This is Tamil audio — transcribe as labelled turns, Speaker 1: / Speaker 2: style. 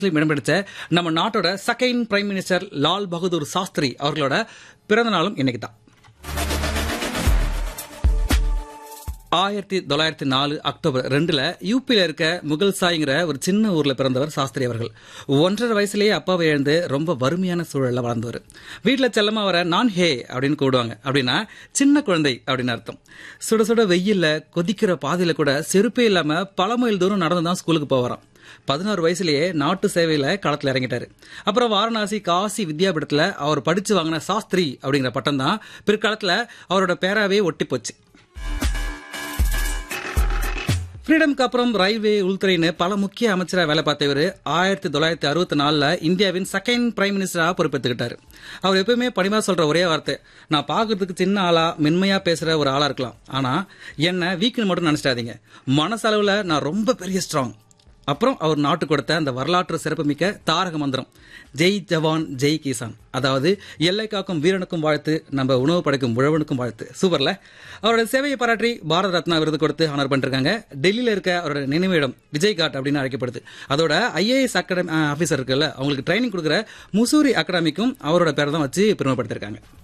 Speaker 1: இடம் பிடிச்ச நம்ம நாட்டோட second prime minister Lal Bahadur Shastri அவர்களோட பிறந்த நாளும் இன்னைக்கு தான் ஆயிரத்தி தொள்ளாயிரத்தி நாலு அக்டோபர் ரெண்டுல யூபியில இருக்க முகல்சாய்ங்கிற ஒரு சின்ன ஊர்ல பிறந்தவர் சாஸ்திரி அவர்கள் ஒன்றரை வயசுலயே அப்பாவை இழந்து ரொம்ப வறுமையான சூழல்ல வளர்ந்தவர் வீட்டுல செல்லமா வர நான் ஹே அப்படின்னு கூடுவாங்க அப்படின்னா சின்ன குழந்தை அப்படின்னு அர்த்தம் சுட சுட வெயில்ல கொதிக்கிற பாதையில கூட செருப்பே இல்லாம பல மைல் தூரம் நடந்து தான் ஸ்கூலுக்கு போவாராம் பதினாறு வயசுலயே நாட்டு சேவையில களத்துல இறங்கிட்டாரு அப்புறம் வாரணாசி காசி வித்யாபீடத்துல அவர் படிச்சு வாங்கின சாஸ்திரி அப்படிங்கிற பட்டம் தான் பிற்காலத்துல அவரோட பேராவே ஒட்டி போச்சு ஃப்ரீடம்க்கு அப்புறம் ரயில்வே உள்துறைன்னு பல முக்கிய அமைச்சரா வேலை பார்த்தவர் ஆயிரத்தி தொள்ளாயிரத்தி அறுபத்தி நாலுல இந்தியாவின் செகண்ட் பிரைம் மினிஸ்டரா பொறுப்பேற்றுக்கிட்டாரு அவர் எப்பவுமே பணிமா சொல்ற ஒரே வார்த்தை நான் பார்க்கறதுக்கு சின்ன ஆளா மென்மையா பேசுற ஒரு ஆளா இருக்கலாம் ஆனா என்ன வீக்குன்னு மட்டும் நினைச்சிடாதீங்க மனசளவுல நான் ரொம்ப பெரிய ஸ்ட்ராங் அப்புறம் அவர் நாட்டு கொடுத்த அந்த வரலாற்று சிறப்புமிக்க தாரக மந்திரம் ஜெய் ஜவான் ஜெய் கிசான் அதாவது எல்லை காக்கும் வீரனுக்கும் வாழ்த்து நம்ம உணவு படைக்கும் உழவனுக்கும் வாழ்த்து சூப்பர்ல அவரோட சேவையை பாராட்டி பாரத ரத்னா விருது கொடுத்து ஆனர் பண்ணிருக்காங்க டெல்லியில இருக்க அவரோட நினைவிடம் விஜய் காட் அப்படின்னு அழைக்கப்படுது அதோட ஐஏஎஸ் அகாடமி ஆபீசர் இருக்குல்ல அவங்களுக்கு ட்ரைனிங் கொடுக்குற முசூரி அகாடமிக்கும் அவரோட பேரை தான் வச்சு பெருமைப்படுத்திருக்காங்க